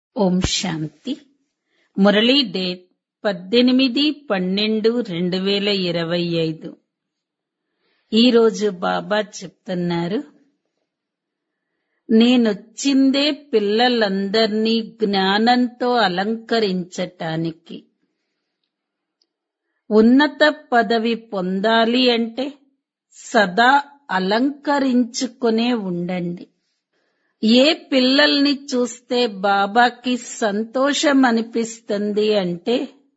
ఓం శాంతి Murali date పద్దెనిమిది పన్నెండు రెండు వేల ఇరవై ఐదు ఈరోజు బాబా చెప్తున్నారు నేనొచ్చిందే పిల్లలందర్నీ జ్ఞానంతో అలంకరించటానికి ఉన్నత పదవి పొందాలి అంటే సదా అలంకరించుకునే ఉండండి ఏ పిల్లల్ని చూస్తే బాబాకి సంతోషం అనిపిస్తుంది అంటే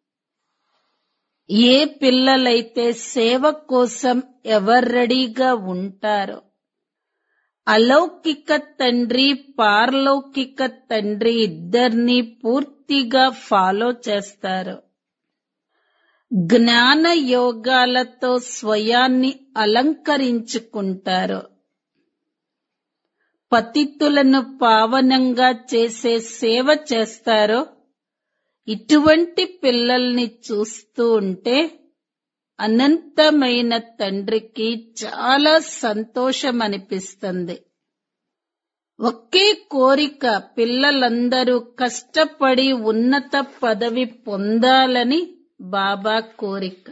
ఏ పిల్లలైతే సేవ కోసం ఎవరు రెడీగా ఉంటారో అలౌకిక తండ్రి పారలౌకిక తండ్రి ఇద్దరిని పూర్తిగా ఫాలో చేస్తారు జ్ఞాన యోగాలతో స్వయాన్ని అలంకరించుకుంటారు పతితులను పావనంగా చేసే సేవ చేస్తారో ఇటువంటి పిల్లల్ని చూస్తూ ఉంటే అనంతమైన తండ్రికి చాలా సంతోషం అనిపిస్తుంది ఒకే కోరిక పిల్లలందరూ కష్టపడి ఉన్నత పదవి పొందాలని బాబా కోరిక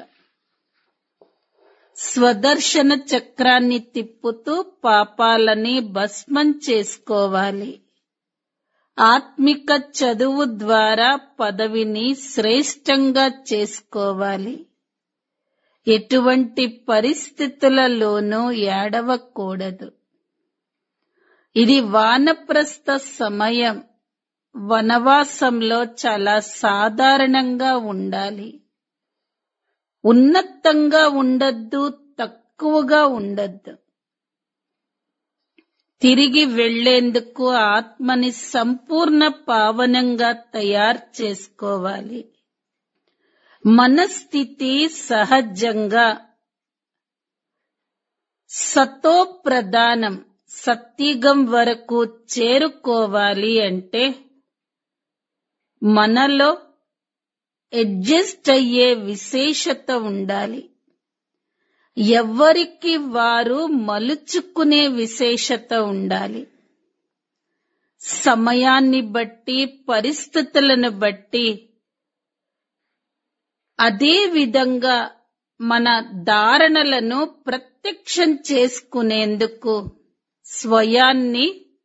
స్వదర్శన చక్రాన్ని తిప్పుతూ పాపాలని భస్మం చేసుకోవాలి ఆత్మిక చదువు ద్వారా పదవిని శ్రేష్టంగా చేసుకోవాలి ఎటువంటి పరిస్థితులలోనూ ఏడవకూడదు ఇది వానప్రస్థ సమయం వనవాసంలో చాలా సాధారణంగా ఉండాలి ఉన్నతంగా ఉండద్దు తక్కువగా ఉండద్దు తిరిగి వెళ్లేందుకు ఆత్మని సంపూర్ణ పావనంగా తయారు చేసుకోవాలి మనస్థితి సహజంగా సతో ప్రధానం సత్యుగం వరకు చేరుకోవాలి అంటే మనలో అడ్జస్ట్ అయ్యే విశేషత ఉండాలి ఎవ్వరికి వారు మలుచుకునే విశేషత ఉండాలి సమయాన్ని బట్టి పరిస్థితులను బట్టి అదే విధంగా మన ధారణలను ప్రత్యక్షం చేసుకునేందుకు స్వయాన్ని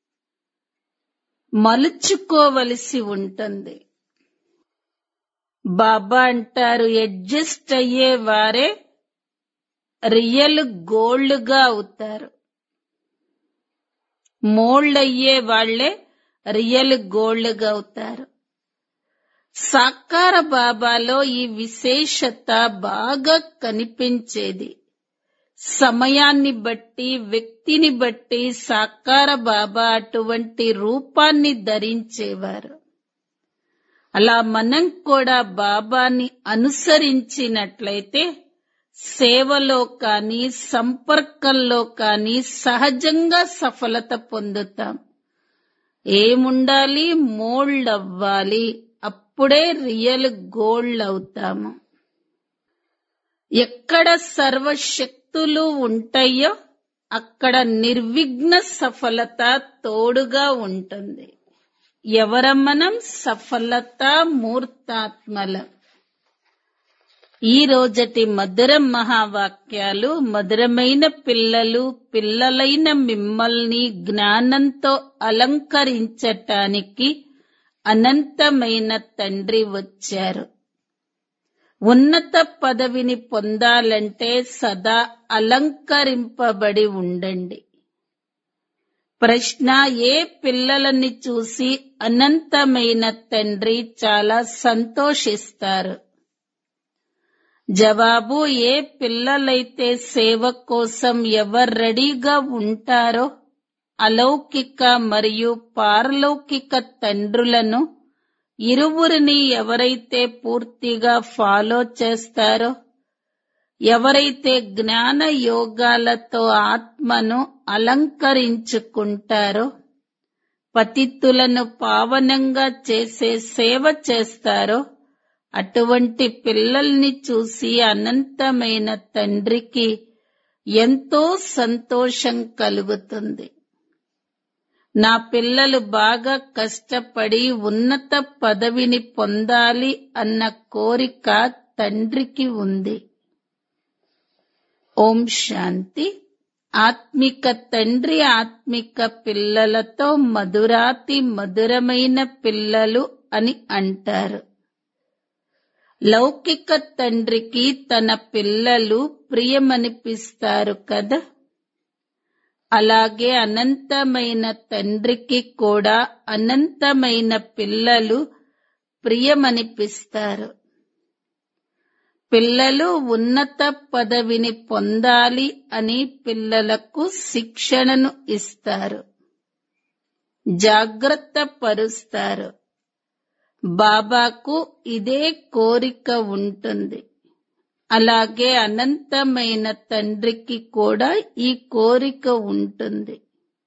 మలుచుకోవలసి ఉంటుంది బాబా అంటారు అడ్జస్ట్ అయ్యే వారే రియల్ గోల్డ్గా అవుతారు మోల్డ్ అయ్యే వాళ్లే రియల్ గోల్డ్గా అవుతారు సాకార బాబాలో ఈ విశేషత బాగా కనిపించేది సమయాన్ని బట్టి వ్యక్తిని బట్టి సాకార బాబా అటువంటి రూపాన్ని ధరించేవారు అలా మనం కూడా బాబాని అనుసరించినట్లయితే సేవలో కానీ సంపర్కంలో కానీ సహజంగా సఫలత పొందుతాం ఏముండాలి మోల్డ్ అవ్వాలి అప్పుడే రియల్ గోల్డ్ అవుతాము ఎక్కడ సర్వశక్తులు ఉంటాయో అక్కడ నిర్విఘ్న సఫలత తోడుగా ఉంటుంది ఎవర మనం సఫలత మూర్తాత్మల ఈ రోజటి మధుర మహావాక్యాలు మధురమైన పిల్లలు పిల్లలైన మిమ్మల్ని జ్ఞానంతో అలంకరించటానికి అనంతమైన తండ్రి వచ్చారు ఉన్నత పదవిని పొందాలంటే సదా అలంకరింపబడి ఉండండి ప్రశ్న ఏ పిల్లలని చూసి అనంతమైన తండ్రి చాలా సంతోషిస్తారు జవాబు ఏ పిల్లలైతే సేవ కోసం ఎవరు రెడీగా ఉంటారో అలౌకిక మరియు పారలౌకిక తండ్రులను ఇరువురిని ఎవరైతే పూర్తిగా ఫాలో చేస్తారో ఎవరైతే జ్ఞాన యోగాలతో ఆత్మను అలంకరించుకుంటారో పతిత్తులను పావనంగా చేసే సేవ చేస్తారో అటువంటి పిల్లల్ని చూసి అనంతమైన తండ్రికి ఎంతో సంతోషం కలుగుతుంది నా పిల్లలు బాగా కష్టపడి ఉన్నత పదవిని పొందాలి అన్న కోరిక తండ్రికి ఉంది ఓం శాంతి ఆత్మిక తండ్రి ఆత్మిక పిల్లలతో మధురాతి మధురమైన పిల్లలు అని అంటారు లౌకిక తండ్రికి తన పిల్లలు ప్రియమనిపిస్తారు కదా అలాగే అనంతమైన తండ్రికి కూడా అనంతమైన పిల్లలు ప్రియమనిపిస్తారు పిల్లలు ఉన్నత పదవిని పొందాలి అని పిల్లలకు శిక్షణను ఇస్తారు జాగ్రత్త పరుస్తారు బాబాకు ఇదే కోరిక ఉంటుంది అలాగే అనంతమైన తండ్రికి కూడా ఈ కోరిక ఉంటుంది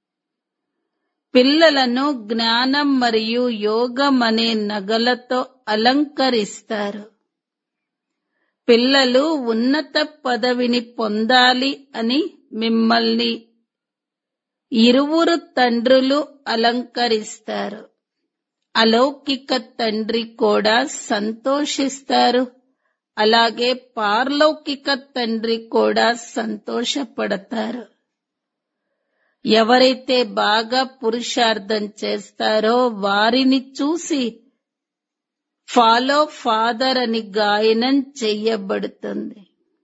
పిల్లలను జ్ఞానం మరియు యోగం అనే నగలతో అలంకరిస్తారు పిల్లలు ఉన్నత పదవిని పొందాలి అని మిమ్మల్ని ఇరువురు తండ్రులు అలంకరిస్తారు అలౌకిక తండ్రి కూడా సంతోషిస్తారు అలాగే పార్లౌకిక తండ్రి కూడా సంతోషపడతారు ఎవరైతే బాగా పురుషార్థం చేస్తారో వారిని చూసి ఫాలో ఫాదర్ అని గాయనం చెయ్యబడుతుంది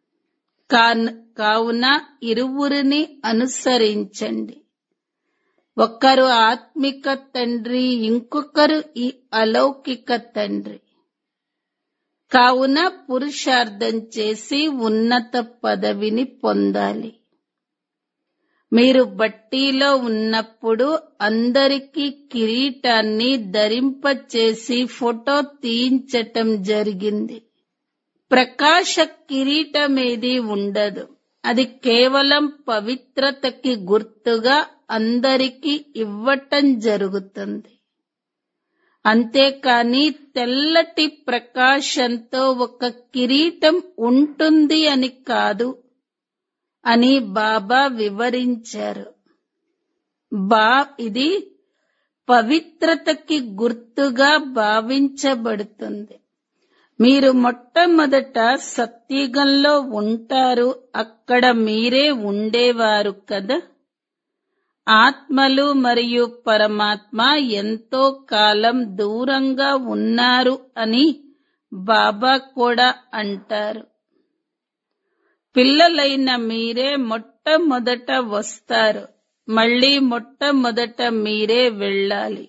కావున ఇరువురిని అనుసరించండి ఒకరు ఆత్మిక తండ్రి ఇంకొకరు ఈ అలౌకిక తండ్రి కావున పురుషార్థం చేసి ఉన్నత పదవిని పొందాలి మీరు బట్టీలో ఉన్నప్పుడు అందరికీ కిరీటాన్ని ధరింపచేసి ఫోటో తీయించటం జరిగింది ప్రకాశ కిరీటమేది ఉండదు అది కేవలం పవిత్రతకి గుర్తుగా అందరికీ ఇవ్వటం జరుగుతుంది అంతేకాని తెల్లటి ప్రకాశంతో ఒక కిరీటం ఉంటుంది అని కాదు అని బాబా వివరించారు బా ఇది పవిత్రతకి గుర్తుగా భావించబడుతుంది మీరు మొట్టమొదట సత్యుగంలో ఉంటారు అక్కడ మీరే ఉండేవారు కదా ఆత్మలు మరియు పరమాత్మ ఎంతో కాలం దూరంగా ఉన్నారు అని బాబా కూడా అంటారు పిల్లలైన మీరే మొట్టమొదట వస్తారు మళ్ళీ మొట్టమొదట మీరే వెళ్ళాలి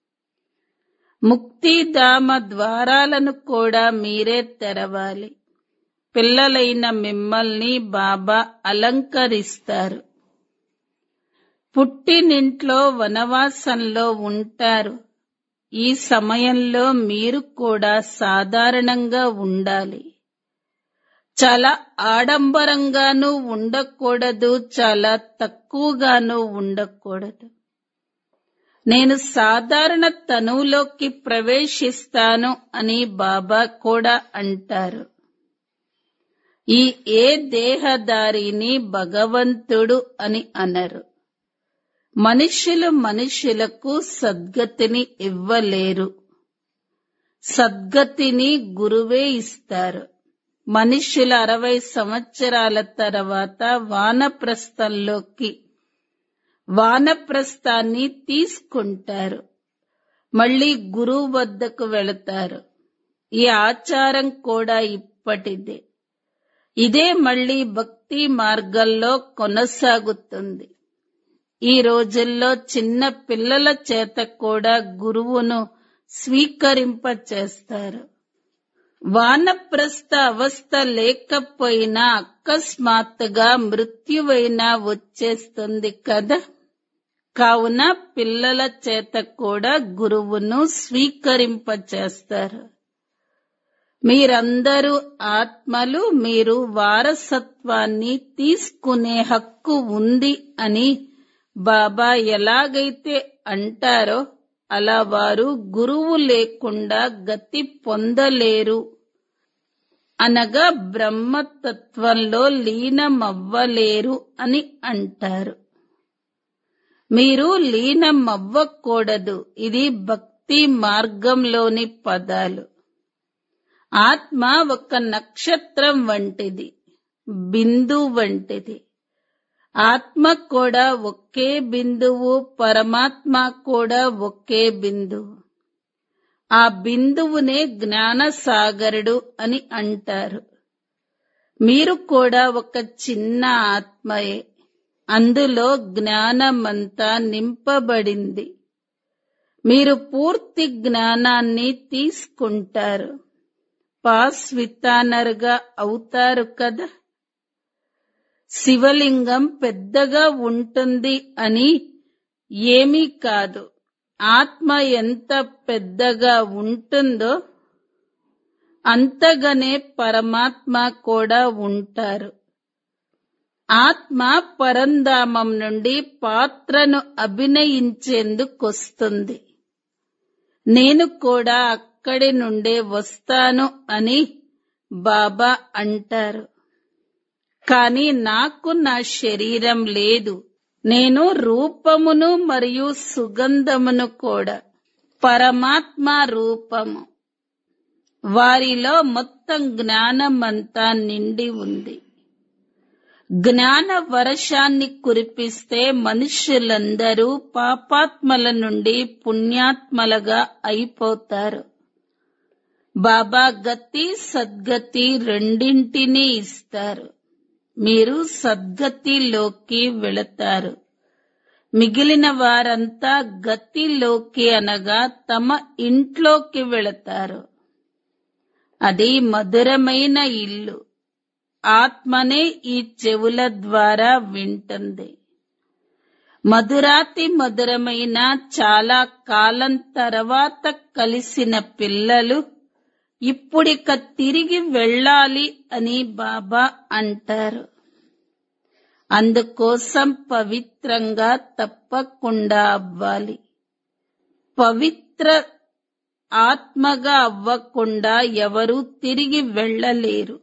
ముక్తిధామ ద్వారాలను కూడా మీరే తెరవాలి పిల్లలైన మిమ్మల్ని బాబా అలంకరిస్తారు పుట్టినింట్లో వనవాసంలో ఉంటారు ఈ సమయంలో మీరు కూడా సాధారణంగా ఉండాలి చాలా ఆడంబరంగానూ ఉండకూడదు చాలా తక్కువగానూ ఉండకూడదు నేను సాధారణ తనువులోకి ప్రవేశిస్తాను అని బాబా కూడా అంటారు ఈ ఏ దేహదారిని భగవంతుడు అని అనరు మనుషులు మనుషులకు సద్గతిని ఇవ్వలేరు సద్గతిని గురువే ఇస్తారు మనుషుల అరవై సంవత్సరాల తర్వాత వానప్రస్థంలోకి వానప్రస్థాన్ని తీసుకుంటారు మళ్ళీ గురువు వద్దకు వెళతారు ఈ ఆచారం కూడా ఇప్పటిదే ఇదే మళ్ళీ భక్తి మార్గంలో కొనసాగుతుంది ఈ రోజుల్లో చిన్న పిల్లల చేత కూడా గురువును స్వీకరింప చేస్తారు వానప్రస్థ అవస్థ లేకపోయినా అకస్మాత్తుగా మృత్యువైనా వచ్చేస్తుంది కదా కావున పిల్లల చేత కూడా గురువును స్వీకరింప చేస్తారు మీరందరూ ఆత్మలు మీరు వారసత్వాన్ని తీసుకునే హక్కు ఉంది అని బాబా ఎలాగైతే అంటారో అలా వారు గురువు లేకుండా గతి పొందలేరు అనగా బ్రహ్మతత్వంలో లీనమవ్వలేరు అని అంటారు మీరు లీనమవ్వకూడదు ఇది భక్తి మార్గంలోని పదాలు ఆత్మ ఒక నక్షత్రం వంటిది బిందు వంటిది ఆత్మ కూడా ఒకే బిందువు పరమాత్మ కూడా ఒకే బిందువు ఆ బిందువునే జ్ఞాన సాగరుడు అని అంటారు మీరు కూడా ఒక చిన్న ఆత్మయే అందులో జ్ఞానమంతా నింపబడింది మీరు పూర్తి జ్ఞానాన్ని తీసుకుంటారు పాస్ వితానరుగా అవుతారు కదా శివలింగం పెద్దగా ఉంటుంది అని ఏమీ కాదు ఆత్మ ఎంత పెద్దగా ఉంటుందో అంతగానే పరమాత్మ కూడా ఉంటారు ఆత్మ పరంధామం నుండి పాత్రను అభినయించేందుకొస్తుంది నేను కూడా అక్కడి నుండే వస్తాను అని బాబా అంటారు కాని నాకు నా శరీరం లేదు నేను రూపమును మరియు సుగంధమును కూడా పరమాత్మ రూపము వారిలో మొత్తం జ్ఞానమంతా నిండి ఉంది జ్ఞాన వర్షాన్ని కురిపిస్తే మనుష్యులందరూ పాపాత్మల నుండి పుణ్యాత్మలుగా అయిపోతారు బాబా గతి సద్గతి రెండింటినీ ఇస్తారు మీరు సద్గతిలోకి వెళతారు మిగిలిన వారంతా గతిలోకి అనగా తమ ఇంట్లోకి వెళతారు అది మధురమైన ఇల్లు ఆత్మనే ఈ చెవుల ద్వారా వింటుంది మధురాతి మధురమైన చాలా కాలం తర్వాత కలిసిన పిల్లలు ఇప్పుడిక తిరిగి వెళ్ళాలి అని బాబా అంటారు అందుకోసం పవిత్రంగా తప్పకుండా అవ్వాలి పవిత్ర ఆత్మగా అవ్వకుండా ఎవరూ తిరిగి వెళ్ళలేరు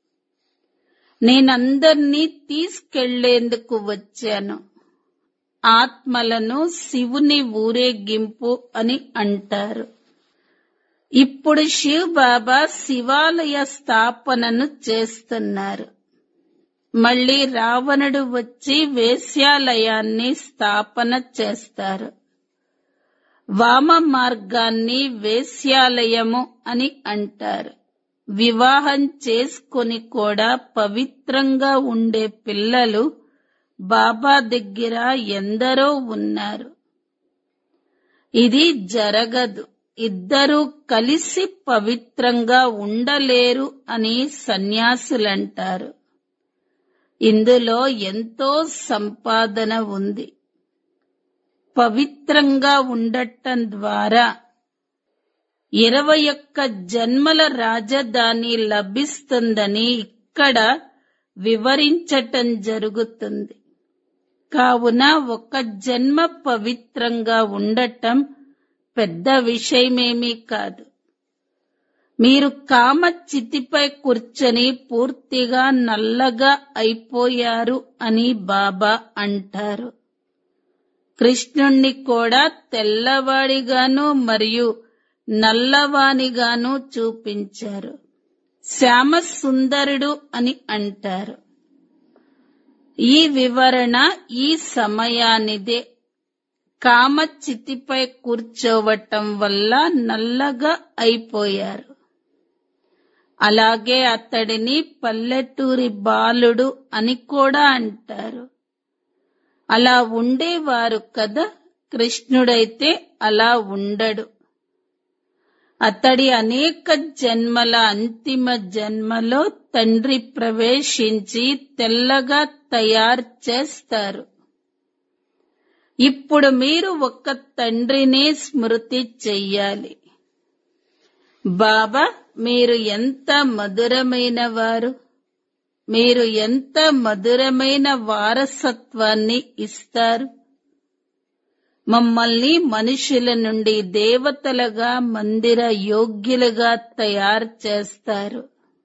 నేనందర్నీ తీసుకెళ్లేందుకు వచ్చాను ఆత్మలను శివుని ఊరేగింపు అని అంటారు ఇప్పుడు శివ్ బాబా శివాలయ స్థాపనను చేస్తున్నారు మళ్ళీ రావణుడు వచ్చి వేశ్యాలయాన్ని స్థాపన చేస్తారు వామ మార్గాన్ని వేశ్యాలయము అని అంటారు వివాహం చేసుకొని కూడా పవిత్రంగా ఉండే పిల్లలు బాబా దగ్గర ఎందరో ఉన్నారు ఇది జరగదు ఇద్దరూ కలిసి పవిత్రంగా ఉండలేరు అని సన్యాసులంటారు ఇందులో ఎంతో సంపాదన ఉంది పవిత్రంగా ఉండటం ద్వారా ఇరవై ఒక్క జన్మల రాజధాని లభిస్తుందని ఇక్కడ వివరించటం జరుగుతుంది కావున ఒక జన్మ పవిత్రంగా ఉండటం పెద్ద విషయమేమీ కాదు మీరు కామ చితిపై కూర్చొని పూర్తిగా నల్లగా అయిపోయారు అని బాబా అంటారు కృష్ణుణ్ణి కూడా తెల్లవాడిగాను మరియు నల్లవానిగాను చూపించారు శ్యామ సుందరుడు అని అంటారు ఈ వివరణ ఈ సమయానిదే కామ చితిపై కూర్చోవటం వల్ల నల్లగా అయిపోయారు అలాగే అతడిని పల్లెటూరి బాలుడు అని కూడా అంటారు అలా ఉండేవారు కదా కృష్ణుడైతే అలా ఉండడు అతడి అనేక జన్మల అంతిమ జన్మలో తండ్రి ప్రవేశించి తెల్లగా తయారు చేస్తారు ఇప్పుడు మీరు ఒక్క తండ్రినే స్మృతి చెయ్యాలి బాబా మీరు ఎంత మధురమైన వారు మీరు ఎంత మధురమైన వారసత్వాన్ని ఇస్తారు మమ్మల్ని మనుషుల నుండి దేవతలుగా మందిర యోగ్యులుగా తయారు చేస్తారు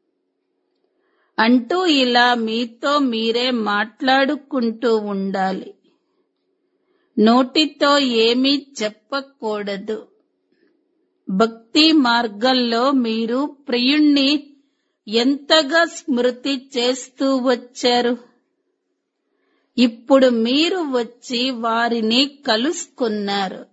అంటూ ఇలా మీతో మీరే మాట్లాడుకుంటూ ఉండాలి నోటితో ఏమీ చెప్పకూడదు భక్తి మార్గంలో మీరు ప్రియుణ్ణి ఎంతగా స్మృతి చేస్తూ వచ్చారు ఇప్పుడు మీరు వచ్చి వారిని కలుసుకున్నారు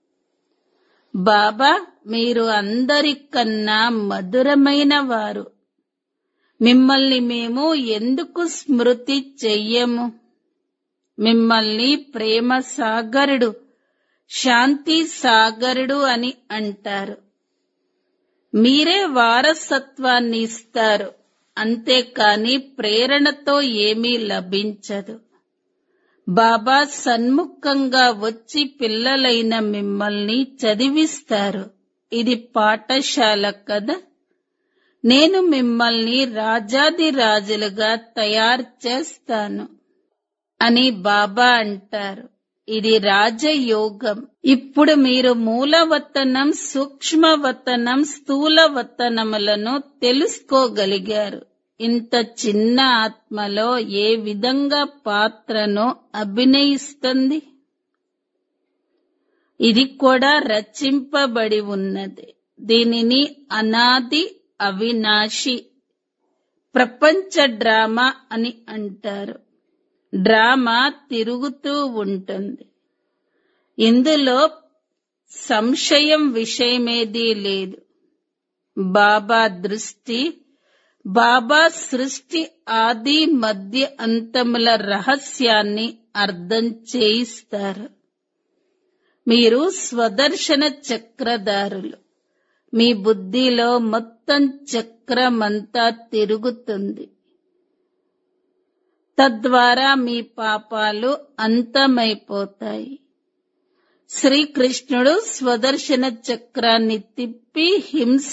బాబా మీరు అందరికన్నా మధురమైన వారు మిమ్మల్ని మేము ఎందుకు స్మృతి చెయ్యము మిమ్మల్ని ప్రేమ సాగరుడు శాంతి సాగరుడు అని అంటారు మీరే వారసత్వాన్ని ఇస్తారు అంతేకాని ప్రేరణతో ఏమీ లభించదు బాబా సన్ముఖంగా వచ్చి పిల్లలైన మిమ్మల్ని చదివిస్తారు ఇది పాఠశాల కదా నేను మిమ్మల్ని రాజాది రాజులుగా తయారు చేస్తాను అని బాబా అంటారు ఇది రాజయోగం ఇప్పుడు మీరు మూలవతనం సూక్ష్మవతనం స్థూలవతనములను తెలుసుకోగలిగారు ఇంత చిన్న ఆత్మలో ఏ విధంగా పాత్రను అభినయిస్తుంది ఇది కూడా రచింపబడి ఉన్నది దీనిని అనాది అవినాశి ప్రపంచ డ్రామా అని అంటారు డ్రామా తిరుగుతూ ఉంటుంది ఇందులో సంశయం విషయమేదీ లేదు బాబా దృష్టి బాబా సృష్టి ఆది మధ్య అంతముల రహస్యాన్ని అర్థం చేయిస్తారు మీరు స్వదర్శన చక్రధారులు మీ బుద్ధిలో మొత్తం చక్రమంతా తిరుగుతుంది తద్వారా మీ పాపాలు అంతమైపోతాయి శ్రీకృష్ణుడు స్వదర్శన చక్రాన్ని తిప్పి హింస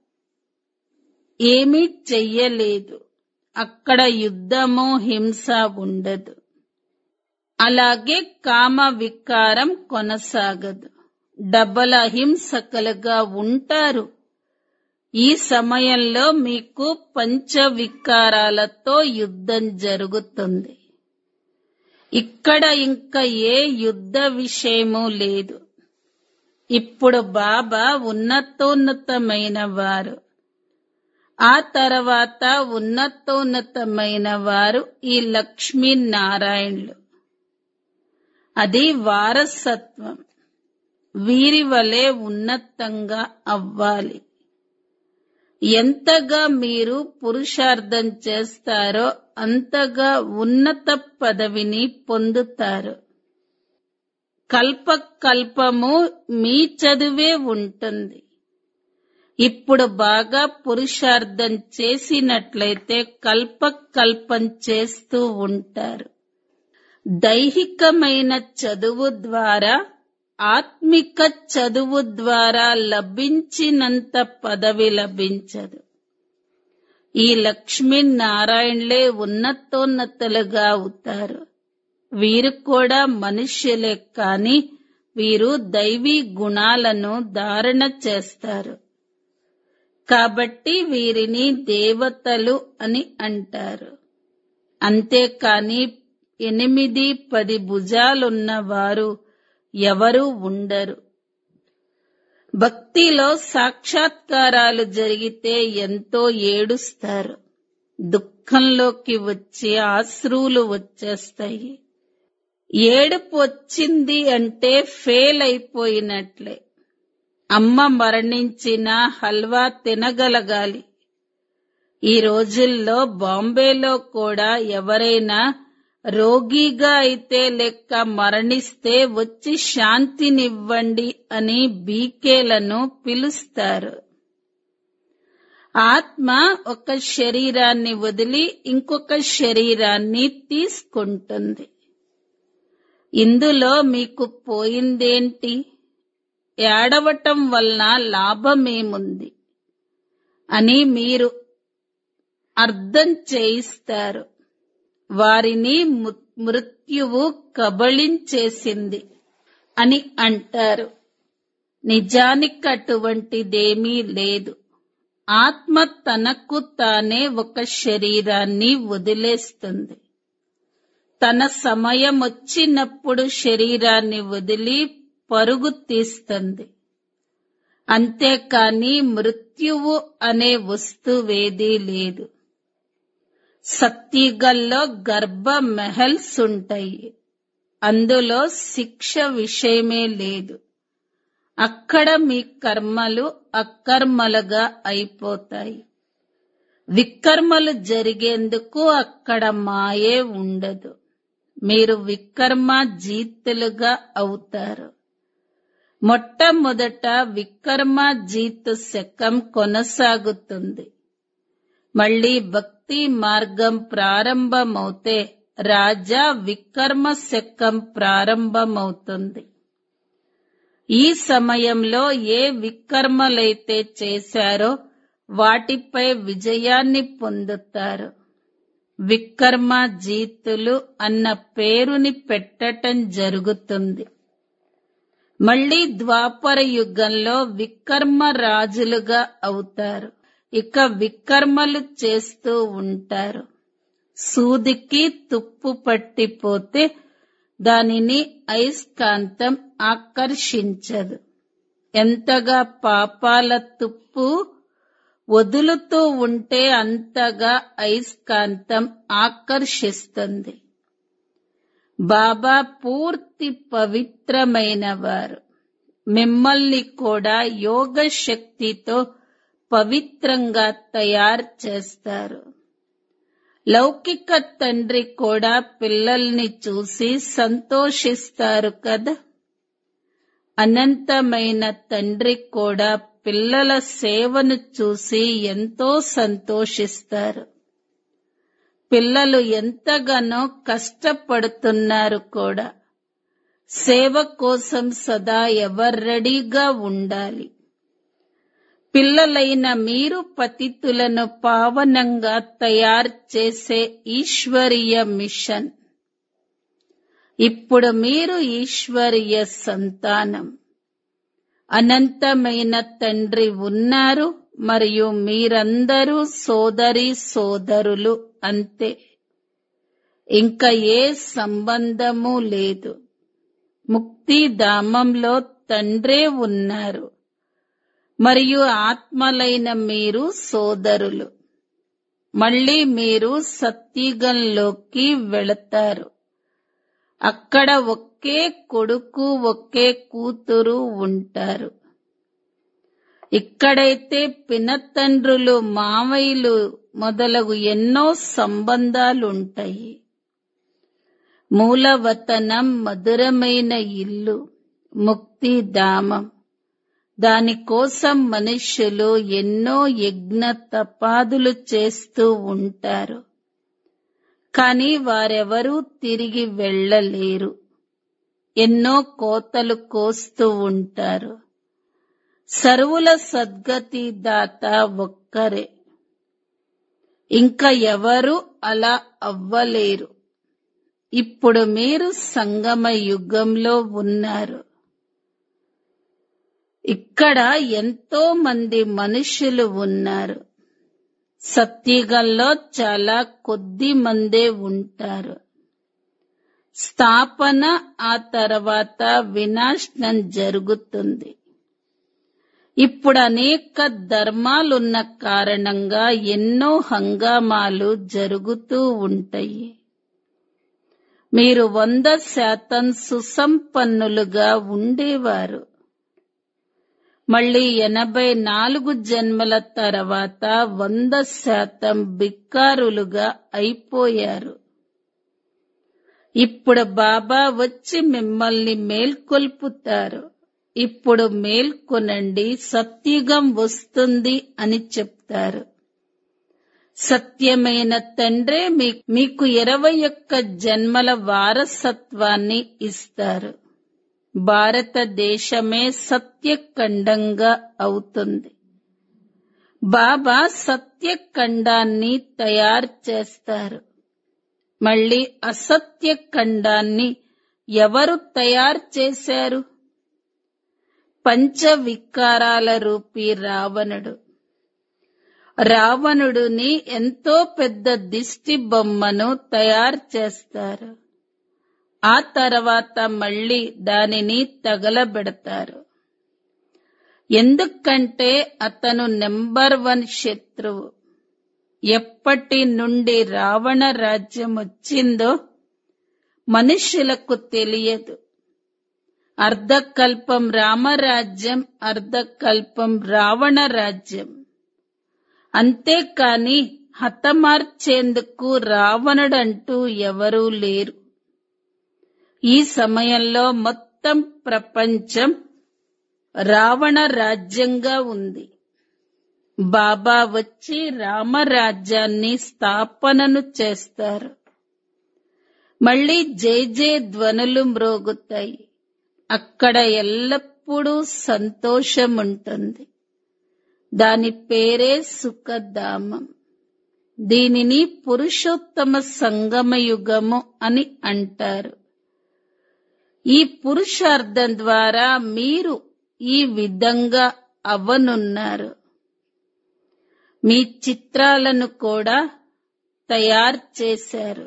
ఏమీ చెయ్యలేదు అక్కడ యుద్ధమో హింస ఉండదు అలాగే కామ వికారం కొనసాగదు డబల హింసకలుగా ఉంటారు ఈ సమయంలో మీకు పంచ వికారాలతో యుద్ధం జరుగుతుంది ఇక్కడ ఇంకా ఏ యుద్ధ విషయము లేదు ఇప్పుడు బాబా ఉన్నతోన్నతమైన వారు ఆ తర్వాత ఉన్నతోన్నతమైన వారు ఈ లక్ష్మీనారాయణులు అది వారసత్వం వీరి వలె ఉన్నతంగా అవ్వాలి ఎంతగా మీరు పురుషార్థం చేస్తారో అంతగా ఉన్నత పదవిని పొందుతారు కల్ప కల్పము మీ చదువే ఉంటుంది ఇప్పుడు బాగా పురుషార్థం చేసినట్లయితే కల్ప కల్పం చేస్తూ ఉంటారు దైహికమైన చదువు ద్వారా ఆత్మిక చదువు ద్వారా లభించినంత పదవి లభించదు ఈ లక్ష్మీనారాయణలే ఉన్నతోన్నతులుగా అవుతారు వీరు కూడా మనుష్యులే కాని వీరు దైవీ గుణాలను ధారణ చేస్తారు కాబట్టి వీరిని దేవతలు అని అంటారు అంతేకాని ఎనిమిది పది భుజాలున్న వారు ఎవరూ ఉండరు భక్తిలో సాక్షాత్కారాలు జరిగితే ఎంతో ఏడుస్తారు దుఃఖంలోకి వచ్చి ఆశ్రువులు వచ్చేస్తాయి ఏడుపు వచ్చింది అంటే ఫెయిల్ అయిపోయినట్లే అమ్మ మరణించిన హల్వా తినగలగాలి ఈ రోజుల్లో బాంబేలో కూడా ఎవరైనా రోగిగా అయితే లెక్క మరణిస్తే వచ్చి శాంతినివ్వండి అని బీకేలను పిలుస్తారు ఆత్మ ఒక శరీరాన్ని వదిలి ఇంకొక శరీరాన్ని తీసుకుంటుంది ఇందులో మీకు పోయిందేంటి ఏడవటం వలన లాభమేముంది అని మీరు అర్థం చేయిస్తారు వారిని ము- మృత్యువు కబళించేసింది అని అంటారు నిజానికి అటువంటిదేమీ లేదు ఆత్మ తనకు తానే ఒక శరీరాన్ని వదిలేస్తుంది తన సమయం వచ్చినప్పుడు శరీరాన్ని వదిలి పరుగు తీస్తుంది అంతేకాని మృత్యువు అనే వస్తువేదీ లేదు సత్యగల్లో గర్భ మెహల్స్ ఉంటాయి అందులో శిక్ష విషయమే లేదు అక్కడ మీ కర్మలు అకర్మలుగా అయిపోతాయి వికర్మలు జరిగేందుకు అక్కడ మాయే ఉండదు మీరు వికర్మ జీతులుగా అవుతారు మొట్టమొదట వికర్మ జీతు శకం కొనసాగుతుంది మళ్ళీ భక్తి మార్గం ప్రారంభమవుతే రాజా వికర్మ శకం ప్రారంభమవుతుంది ఈ సమయంలో ఏ వికర్మలైతే చేశారో వాటిపై విజయాన్ని పొందుతారు వికర్మ జీతులు అన్న పేరుని పెట్టటం జరుగుతుంది మళ్ళీ ద్వాపర యుగంలో వికర్మ రాజులుగా అవుతారు ఇక వికర్మలు చేస్తూ ఉంటారు సూదికి తుప్పు పట్టిపోతే దానిని అయస్కాంతం ఆకర్షించదు ఎంతగా పాపాల తుప్పు వదులుతూ ఉంటే అంతగా అయస్కాంతం ఆకర్షిస్తుంది బాబా పూర్తి పవిత్రమైన వారు మిమ్మల్ని కూడా యోగ శక్తితో పవిత్రంగా తయారు చేస్తారు లౌకిక తండ్రి కూడా పిల్లల్ని చూసి సంతోషిస్తారు కదా అనంతమైన తండ్రి కూడా పిల్లల సేవను చూసి ఎంతో సంతోషిస్తారు పిల్లలు ఎంతగానో కష్టపడుతున్నారు కూడా సేవ కోసం సదా ఎవరు రెడీగా ఉండాలి పిల్లలైన మీరు పతితులను పావనంగా తయారు చేసే ఈశ్వరీయ మిషన్ ఇప్పుడు మీరు ఈశ్వరీయ సంతానం అనంతమైన తండ్రి ఉన్నారు మరియు మీరందరూ సోదరి సోదరులు అంతే ఇంకా ఏ సంబంధము లేదు ముక్తిధామంలో తండ్రే ఉన్నారు మరియు ఆత్మలైన మీరు సోదరులు మళ్ళీ మీరు సత్యుగంలోకి వెళతారు అక్కడ ఒకే కొడుకు ఒకే కూతురు ఉంటారు ఇక్కడైతే పినతండ్రులు మావయ్యలు మొదలగు ఎన్నో సంబంధాలుంటాయి మూలవతనం మధురమైన ఇల్లు ముక్తిధామం దానికోసం మనుష్యులు ఎన్నో యజ్ఞ తపాదులు చేస్తూ ఉంటారు కాని వారెవరూ తిరిగి వెళ్ళలేరు ఎన్నో కోతలు కోస్తూ ఉంటారు సర్వుల సద్గతి దాత ఒక్కరే ఇంకా ఎవరు అలా అవ్వలేరు ఇప్పుడు మీరు సంగమ యుగంలో ఉన్నారు ఇక్కడ ఎంతో మంది మనుషులు ఉన్నారు సత్యుగంలో చాలా కొద్ది మందే ఉంటారు స్థాపన ఆ తర్వాత వినాశనం జరుగుతుంది ఇప్పుడు అనేక ధర్మాలున్న కారణంగా ఎన్నో హంగామాలు జరుగుతూ ఉంటాయి మీరు వంద శాతం సుసంపన్నులుగా ఉండేవారు మళ్ళీ ఎనభై నాలుగు జన్మల తర్వాత వంద శాతం బిక్కారులుగా అయిపోయారు ఇప్పుడు బాబా వచ్చి మిమ్మల్ని మేల్కొల్పుతారు ఇప్పుడు మేల్కొనండి సత్యుగం వస్తుంది అని చెప్తారు సత్యమైన తండ్రే మీ- మీకు ఇరవై ఒక్క జన్మల వారసత్వాన్ని ఇస్తారు భారతదేశమే సత్యఖండంగా అవుతుంది బాబా సత్యఖండాన్ని తయారు చేస్తారు మళ్ళీ అసత్య ఖండాన్ని ఎవరు తయారు చేశారు పంచవికారాల రూపీ రావణుడు రావణుడిని ఎంతో పెద్ద దిష్టి బొమ్మను తయారు చేస్తారు ఆ తర్వాత మళ్ళీ దానిని తగలబెడతారు ఎందుకంటే అతను నెంబర్ వన్ శత్రువు ఎప్పటి నుండి రావణ రాజ్యం వచ్చిందో మనుష్యులకు తెలియదు అర్ధకల్పం రామరాజ్యం అర్ధకల్పం రావణ రాజ్యం అంతేకాని హతమార్చేందుకు రావణుడంటూ ఎవరూ లేరు ఈ సమయంలో మొత్తం ప్రపంచం రావణ రాజ్యంగా ఉంది బాబా వచ్చి రామరాజ్యాన్ని స్థాపనను చేస్తారు మళ్ళీ జై జై ధ్వనులు మ్రోగుతాయి అక్కడ ఎల్లప్పుడూ సంతోషం ఉంటుంది దాని పేరే సుఖధామం దీనిని పురుషోత్తమ సంగమయుగము అని అంటారు ఈ పురుషార్థం ద్వారా మీరు ఈ విధంగా అవ్వనున్నారు మీ చిత్రాలను కూడా తయారు చేశారు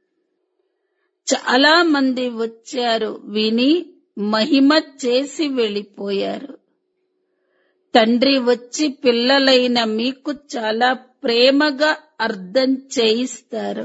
చాలా మంది వచ్చారు విని మహిమ చేసి వెళ్ళిపోయారు తండ్రి వచ్చి పిల్లలైన మీకు చాలా ప్రేమగా అర్థం చేయిస్తారు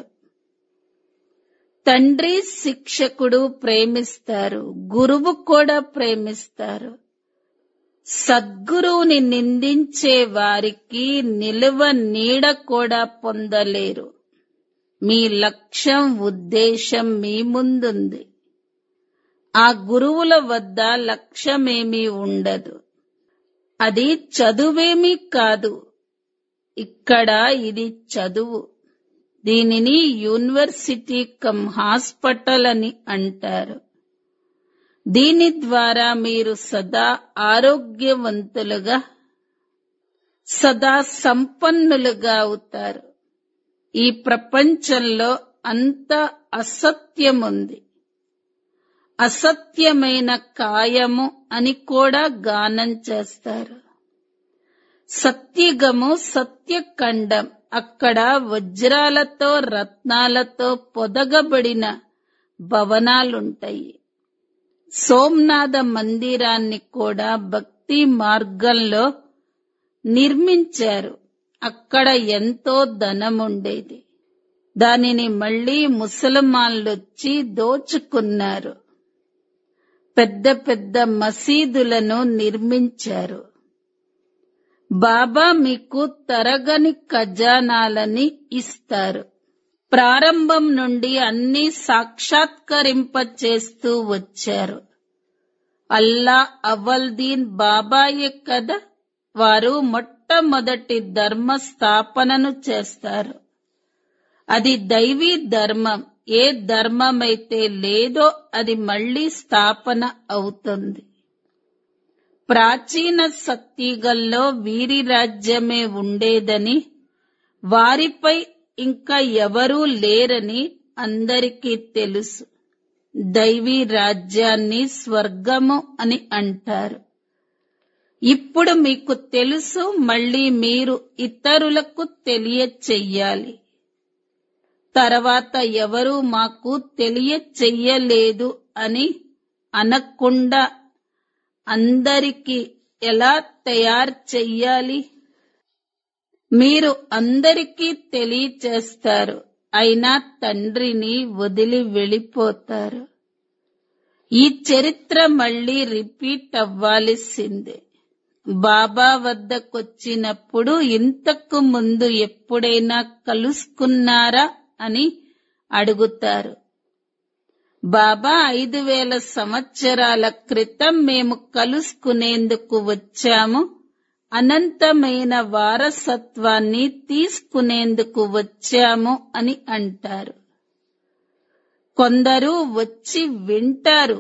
తండ్రి శిక్షకుడు ప్రేమిస్తారు గురువు కూడా ప్రేమిస్తారు సద్గురువుని నిందించే వారికి నిలువ నీడ కూడా పొందలేరు మీ లక్ష్యం ఉద్దేశం మీ ముందుంది ఆ గురువుల వద్ద లక్ష్యమేమీ ఉండదు అది చదువేమీ కాదు ఇక్కడ ఇది చదువు దీనిని యూనివర్సిటీ కమ్ హాస్పిటల్ అని అంటారు దీని ద్వారా మీరు సదా ఆరోగ్యవంతులుగా సదా సంపన్నులుగా అవుతారు ఈ ప్రపంచంలో అంత అసత్యం ఉంది అసత్యమైన కాయము అని కూడా గానం చేస్తారు సత్యగము సత్యఖండం అక్కడ వజ్రాలతో రత్నాలతో పొదగబడిన భవనాలుంటాయి సోమనాథ మందిరాన్ని కూడా భక్తి మార్గంలో నిర్మించారు అక్కడ ఎంతో ధనముండేది దానిని మళ్ళీ ముసల్మాన్లొచ్చి దోచుకున్నారు పెద్ద పెద్ద మసీదులను నిర్మించారు బాబా మీకు తరగని ఖజానాలని ఇస్తారు ప్రారంభం నుండి అన్ని సాక్షాత్కరింప చేస్తూ వచ్చారు అల్లా అవల్దీన్ బాబాయే కదా వారు మొట్టమొదటి ధర్మ స్థాపనను చేస్తారు అది దైవీ ధర్మం ఏ ధర్మమైతే లేదో అది మళ్ళీ స్థాపన అవుతుంది ప్రాచీన సత్యుగంలో వీరి రాజ్యమే ఉండేదని వారిపై ఇంకా ఎవరూ లేరని అందరికీ తెలుసు దైవీ రాజ్యాన్ని స్వర్గము అని అంటారు ఇప్పుడు మీకు తెలుసు మళ్ళీ మీరు ఇతరులకు తెలియచెయ్యాలి తర్వాత ఎవరు మాకు తెలియచెయ్యలేదు అని అనకుండా అందరికీ ఎలా తయారు చెయ్యాలి మీరు అందరికీ తెలియచేస్తారు అయినా తండ్రిని వదిలి వెళ్ళిపోతారు ఈ చరిత్ర మళ్ళీ రిపీట్ అవ్వాల్సిందే బాబా వద్దకొచ్చినప్పుడు ఇంతకు ముందు ఎప్పుడైనా కలుసుకున్నారా అని అడుగుతారు బాబా ఐదు వేల సంవత్సరాల క్రితం మేము కలుసుకునేందుకు వచ్చాము అనంతమైన వారసత్వాన్ని తీసుకునేందుకు వచ్చాము అని అంటారు కొందరు వచ్చి వింటారు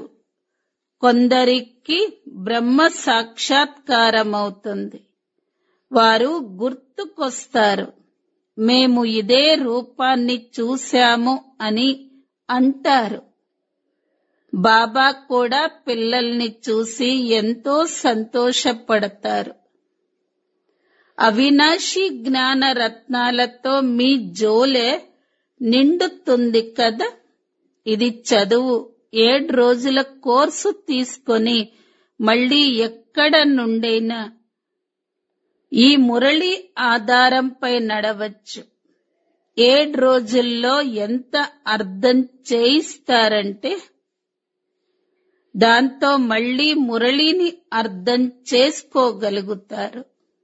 కొందరికి బ్రహ్మ సాక్షాత్కారమవుతుంది వారు గుర్తుకొస్తారు మేము ఇదే రూపాన్ని చూశాము అని అంటారు బాబా కూడా పిల్లల్ని చూసి ఎంతో సంతోషపడతారు అవినాశి జ్ఞాన రత్నాలతో మీ జోలె నిండుతుంది కదా ఇది చదువు ఏడు రోజుల కోర్సు తీసుకొని మళ్ళీ ఎక్కడ నుండైనా ఈ మురళి ఆధారంపై నడవచ్చు ఏడు రోజుల్లో ఎంత అర్థం చేయిస్తారంటే దాంతో మళ్ళీ మురళిని అర్థం చేసుకోగలుగుతారు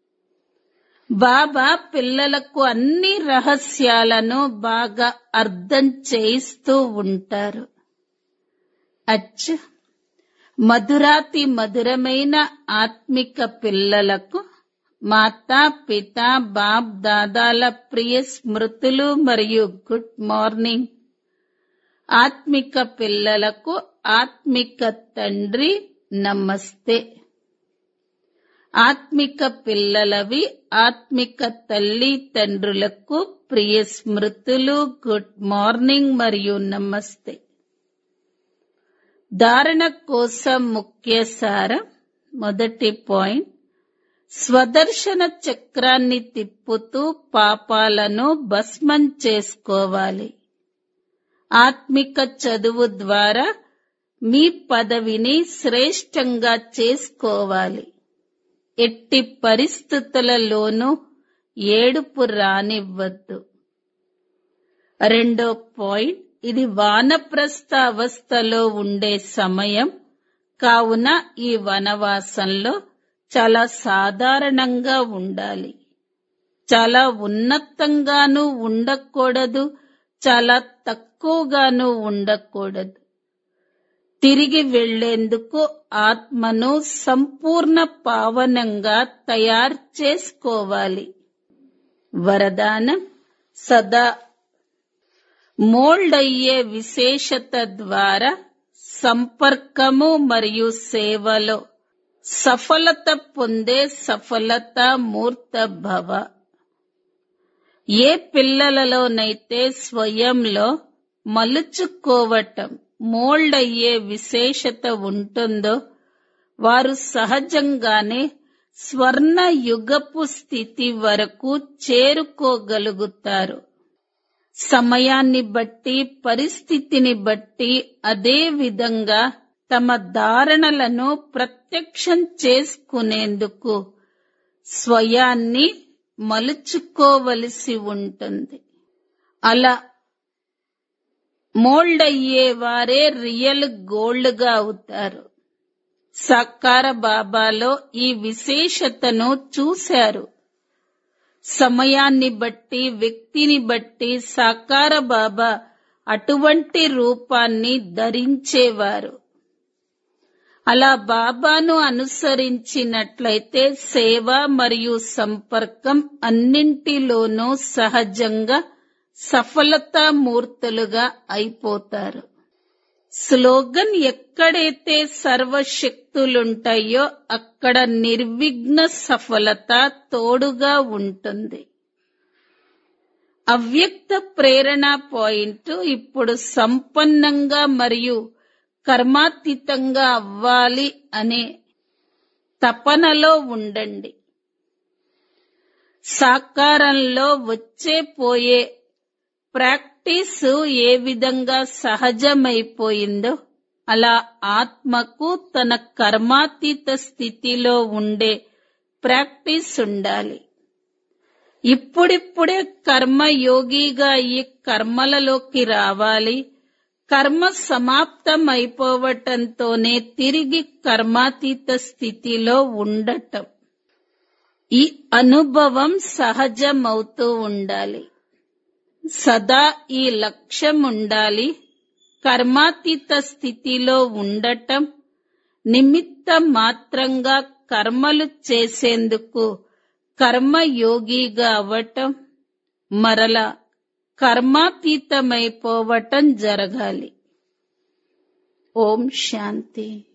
బాబా పిల్లలకు అన్ని రహస్యాలను బాగా అర్థం చేయిస్తూ ఉంటారు అచ్చ మధురాతి మధురమైన ఆత్మిక పిల్లలకు మాతా పిత బాప్ దాదాల ప్రియ స్మృతులు మరియు గుడ్ మార్నింగ్ ఆత్మిక పిల్లలకు ఆత్మిక తండ్రి నమస్తే ఆత్మిక పిల్లలవి ఆత్మిక తల్లి తండ్రులకు ప్రియ స్మృతులు గుడ్ మార్నింగ్ మరియు నమస్తే ధారణ కోసం ముఖ్య సారం మొదటి పాయింట్ స్వదర్శన చక్రాన్ని తిప్పుతూ పాపాలను భస్మం చేసుకోవాలి ఆత్మిక చదువు ద్వారా మీ పదవిని శ్రేష్టంగా చేసుకోవాలి ఎట్టి పరిస్థితులలోనూ ఏడుపు రానివ్వద్దు రెండో పాయింట్ ఇది వానప్రస్థ అవస్థలో ఉండే సమయం కావున ఈ వనవాసంలో చాలా సాధారణంగా ఉండాలి చాలా ఉన్నతంగానూ ఉండకూడదు చాలా తక్కువగాను ఉండకూడదు తిరిగి వెళ్లేందుకు ఆత్మను సంపూర్ణ పావనంగా తయారు చేసుకోవాలి వరదానం సదా మోల్డ్ అయ్యే విశేషత ద్వారా సంపర్కము మరియు సేవలో సఫలత పొందే సఫలత మూర్త భవ ఏ పిల్లలలోనైతే స్వయంలో మలుచుకోవటం మోల్డ్ అయ్యే విశేషత ఉంటుందో వారు సహజంగానే స్వర్ణ యుగపు స్థితి వరకు చేరుకోగలుగుతారు సమయాన్ని బట్టి పరిస్థితిని బట్టి అదే విధంగా తమ ధారణలను ప్రత్యక్షం చేసుకునేందుకు స్వయాన్ని మలుచుకోవలసి ఉంటుంది అలా మోల్డ్ అయ్యే వారే రియల్ గోల్డ్ గా అవుతారు సాకార బాబాలో ఈ విశేషతను చూశారు సమయాన్ని బట్టి వ్యక్తిని బట్టి సాకార బాబా అటువంటి రూపాన్ని ధరించేవారు అలా బాబాను అనుసరించినట్లయితే సేవ మరియు సంపర్కం అన్నింటిలోనూ సహజంగా సఫలతామూర్తులుగా అయిపోతారు స్లోగన్ ఎక్కడైతే సర్వశక్తులుంటాయో అక్కడ నిర్విఘ్న సఫలత తోడుగా ఉంటుంది అవ్యక్త ప్రేరణ పాయింట్ ఇప్పుడు సంపన్నంగా మరియు కర్మాతీతంగా అవ్వాలి అనే తపనలో ఉండండి సాకారంలో వచ్చే పోయే ప్రాక్టీస్ ఏ విధంగా సహజమైపోయిందో అలా ఆత్మకు తన కర్మాతీత స్థితిలో ఉండే ప్రాక్టీస్ ఉండాలి ఇప్పుడిప్పుడే కర్మయోగిగా ఈ కర్మలలోకి రావాలి కర్మ సమాప్తం అయిపోవటంతోనే తిరిగి కర్మాతీత స్థితిలో ఉండటం ఈ అనుభవం సహజమవుతూ ఉండాలి సదా ఈ లక్ష్యం ఉండాలి కర్మాతీత స్థితిలో ఉండటం నిమిత్త మాత్రంగా కర్మలు చేసేందుకు కర్మయోగిగా అవ్వటం మరలా కర్మాతీతమైపోవటం జరగాలి ఓం శాంతి